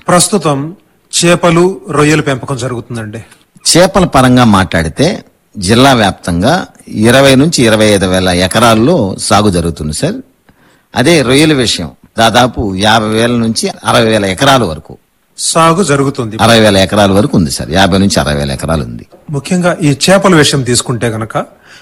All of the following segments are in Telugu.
ప్రస్తుతం చేపలు రొయ్యల పెంపకం జరుగుతుందండి చేపల పరంగా మాట్లాడితే జిల్లా వ్యాప్తంగా ఇరవై నుంచి ఇరవై ఐదు వేల ఎకరాల్లో సాగు జరుగుతుంది సార్ అదే రొయ్యల విషయం దాదాపు యాభై వేల నుంచి అరవై వేల ఎకరాల వరకు సాగు జరుగుతుంది అరవై వేల ఎకరాల వరకు ఉంది సార్ యాభై నుంచి అరవై వేల ఎకరాలు ఉంది ముఖ్యంగా ఈ చేపల విషయం తీసుకుంటే గనక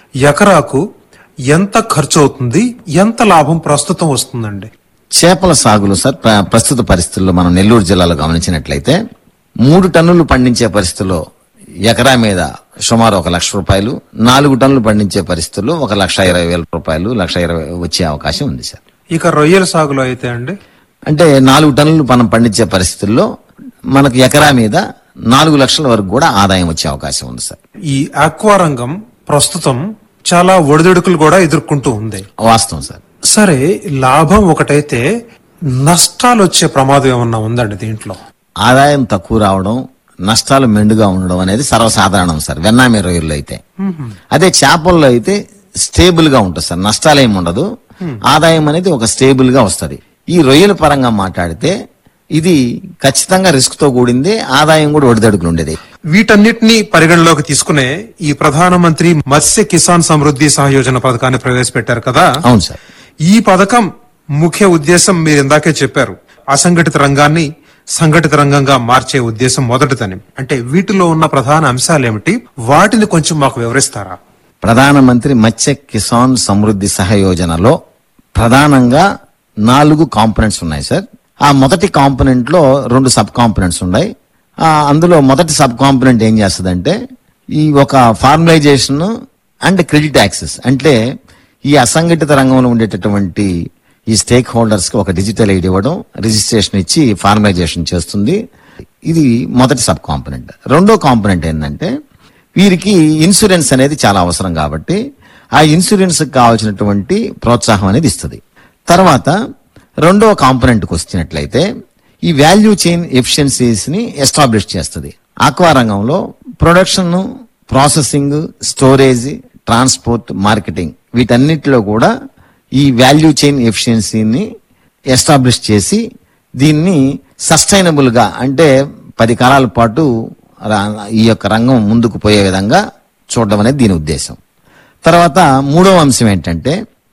ఎకరాకు ఎంత ఖర్చు అవుతుంది ఎంత లాభం ప్రస్తుతం వస్తుందండి చేపల సాగులో సార్ ప్ర- ప్రస్తుత పరిస్థితుల్లో మనం నెల్లూరు జిల్లాలో గమనించినట్లయితే మూడు టన్నులు పండించే పరిస్థితుల్లో ఎకరా మీద సుమారు ఒక లక్ష రూపాయలు నాలుగు టన్నులు పండించే పరిస్థితుల్లో ఒక లక్ష ఇరవై వేల రూపాయలు లక్ష ఇరవై వచ్చే అవకాశం ఉంది సార్ ఇక రొయ్యల సాగులో అయితే అండి అంటే నాలుగు టన్నులు మనం పండించే పరిస్థితుల్లో మనకు ఎకరా మీద నాలుగు లక్షల వరకు కూడా ఆదాయం వచ్చే అవకాశం ఉంది సార్ ఈ ఆక్వా రంగం ప్రస్తుతం చాలా ఒడిదుడుకులు కూడా ఎదుర్కొంటూ ఉంది వాస్తవం సార్ సరే లాభం ఒకటైతే నష్టాలు వచ్చే ప్రమాదం ఏమన్నా ఉందండి దీంట్లో ఆదాయం తక్కువ రావడం నష్టాలు మెండుగా ఉండడం అనేది సర్వసాధారణం సార్ వెన్నామి రొయ్యల్లో అయితే అదే చేపల్లో అయితే స్టేబుల్ గా ఉంటుంది సార్ నష్టాలు ఏమి ఉండదు ఆదాయం అనేది ఒక స్టేబుల్ గా వస్తది ఈ రొయ్యల పరంగా మాట్లాడితే ఇది ఖచ్చితంగా రిస్క్ తో కూడింది ఆదాయం కూడా ఒడిదడుకులు ఉండేది వీటన్నిటిని పరిగణలోకి తీసుకునే ఈ ప్రధానమంత్రి మత్స్య కిసాన్ సమృద్ధి సహయోజన పథకాన్ని ప్రవేశపెట్టారు కదా అవును సార్ ఈ పథకం ముఖ్య ఉద్దేశం మీరు ఇందాకే చెప్పారు అసంఘటిత రంగాన్ని సంఘటిత రంగంగా మార్చే ఉద్దేశం మొదటిదని అంటే వీటిలో ఉన్న ప్రధాన అంశాలు ఏమిటి వాటిని కొంచెం మాకు వివరిస్తారా ప్రధానమంత్రి మత్స్య కిసాన్ సమృద్ధి సహయోజనలో ప్రధానంగా నాలుగు కాంపోనెంట్స్ ఉన్నాయి సార్ ఆ మొదటి కాంపోనెంట్ లో రెండు సబ్ కాంపోనెంట్స్ ఉన్నాయి ఆ అందులో మొదటి సబ్ కాంపోనెంట్ ఏం చేస్తుందంటే ఈ ఒక ఫార్మలైజేషన్ అండ్ క్రెడిట్ యాక్సెస్ అంటే ఈ అసంఘటిత రంగంలో ఉండేటటువంటి ఈ స్టేక్ హోల్డర్స్ కి ఒక డిజిటల్ ఐడి ఇవ్వడం రిజిస్ట్రేషన్ ఇచ్చి ఫార్మలైజేషన్ చేస్తుంది ఇది మొదటి సబ్ కాంపోనెంట్ రెండో కాంపోనెంట్ ఏంటంటే వీరికి ఇన్సూరెన్స్ అనేది చాలా అవసరం కాబట్టి ఆ ఇన్సూరెన్స్ కావాల్సినటువంటి ప్రోత్సాహం అనేది ఇస్తుంది తర్వాత రెండవ కాంపోనెంట్కి వచ్చినట్లయితే ఈ వాల్యూ చైన్ ఎఫిషియన్సీస్ ని ఎస్టాబ్లిష్ చేస్తుంది ఆక్వా రంగంలో production processing storage transport marketing వీటన్నిటిలో కూడా ఈ వాల్యూ చైన్ ఎఫిషియన్సీని ఎస్టాబ్లిష్ చేసి దీన్ని సస్టైనబుల్ గా అంటే పది కాలాల పాటు రా- ఈ యొక్క రంగం ముందుకు పోయే విధంగా చూడడం అనేది దీని ఉద్దేశం తర్వాత మూడవ అంశం ఏంటంటే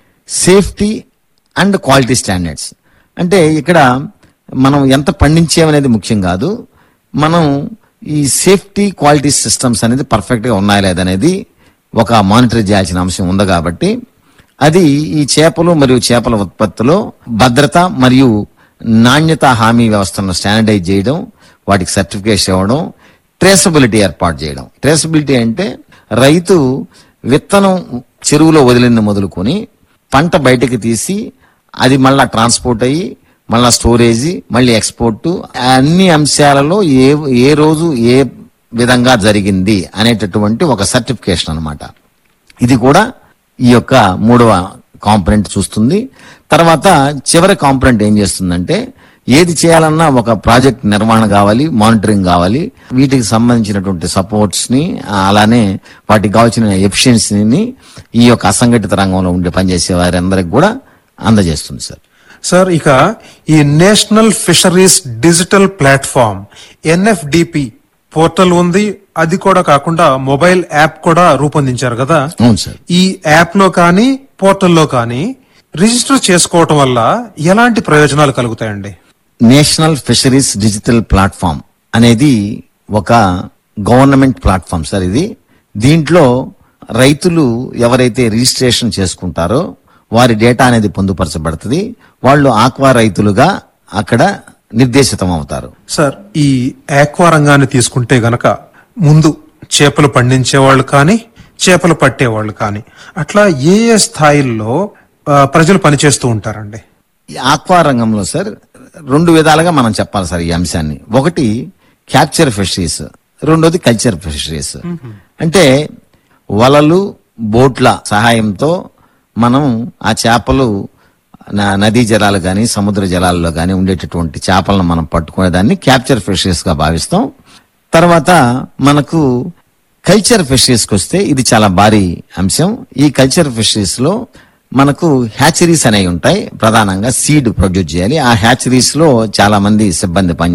సేఫ్టీ అండ్ క్వాలిటీ స్టాండర్డ్స్ అంటే ఇక్కడ మనం ఎంత పండించేమనేది ముఖ్యం కాదు మనం ఈ సేఫ్టీ క్వాలిటీ సిస్టమ్స్ అనేది పర్ఫెక్ట్ గా ఉన్నాయా లేదనేది ఒక మానిటర్ చేయాల్సిన అంశం ఉంది కాబట్టి అది ఈ చేపలు మరియు చేపల ఉత్పత్తిలో భద్రత మరియు నాణ్యత హామీ వ్యవస్థను స్టాండర్డైజ్ చేయడం వాటికి సర్టిఫికేషన్ ఇవ్వడం ట్రేసబిలిటీ ఏర్పాటు చేయడం ట్రేసబిలిటీ అంటే రైతు విత్తనం చెరువులో వదిలింది మొదలుకొని పంట బయటకు తీసి అది మళ్ళా ట్రాన్స్పోర్ట్ అయ్యి మళ్ళా స్టోరేజ్ మళ్ళీ ఎక్స్పోర్ట్ అన్ని అంశాలలో ఏ ఏ రోజు ఏ విధంగా జరిగింది అనేటటువంటి ఒక సర్టిఫికేషన్ అన్నమాట ఇది కూడా ఈ యొక్క మూడవ కాంపనెంట్ చూస్తుంది తర్వాత చివరి కాంపనెంట్ ఏం చేస్తుందంటే ఏది చేయాలన్నా ఒక ప్రాజెక్ట్ నిర్వహణ కావాలి మానిటరింగ్ కావాలి వీటికి సంబంధించినటువంటి సపోర్ట్స్ ని ఆ, అలానే వాటికి కావాల్సిన ఎఫిషియన్సీని ఈ యొక్క అసంఘటిత రంగంలో ఉండే పనిచేసే వారందరికి కూడా అందజేస్తుంది సార్ సార్ ఇక ఈ national fisheries digital platform NFDP portal ఉంది అది కూడా కాకుండా మొబైల్ యాప్ కూడా రూపొందించారు కదా అవును సార్ ఈ యాప్ లో కానీ పోర్టల్లో కానీ రిజిస్టర్ చేసుకోవటం వల్ల ఎలాంటి ప్రయోజనాలు కలుగుతాయండి నేషనల్ ఫిషరీస్ డిజిటల్ ప్లాట్ఫామ్ అనేది ఒక గవర్నమెంట్ ప్లాట్ఫామ్ సార్ ఇది దీంట్లో రైతులు ఎవరైతే రిజిస్ట్రేషన్ చేసుకుంటారో వారి డేటా అనేది పొందుపరచబడుతుంది వాళ్ళు ఆక్వా రైతులుగా అక్కడ నిర్దేశితం అవుతారు సార్ ఈ ఆక్వా రంగాన్ని తీసుకుంటే గనక ముందు చేపలు పండించే వాళ్ళు కానీ చేపలు పట్టేవాళ్ళు కానీ అట్లా ఏ ఏ స్థాయిల్లో ఆ, ప్రజలు పనిచేస్తూ ఉంటారండి ఈ ఆక్వా రంగంలో సార్ రెండు విధాలుగా మనం చెప్పాలి సార్ ఈ అంశాన్ని ఒకటి క్యాప్చర్ ఫిషరీస్ రెండోది కల్చర్ ఫిషరీస్ అంటే వలలు బోట్ల సహాయంతో మనం ఆ చేపలు న- నదీ జలాలు కానీ సముద్ర జలాల్లో కానీ ఉండేటటువంటి చేపలను మనం పట్టుకునే దాన్ని క్యాప్చర్ ఫిషరీస్ గా భావిస్తాం తర్వాత మనకు కల్చర్ ఫిషరీస్కి వస్తే ఇది చాలా భారీ అంశం ఈ కల్చర్ ఫిషరీస్ లో మనకు హ్యాచరీస్ అనేవి ఉంటాయి ప్రధానంగా సీడ్ ప్రొడ్యూస్ చేయాలి ఆ హ్యాచరీస్ లో చాలా మంది సిబ్బంది పని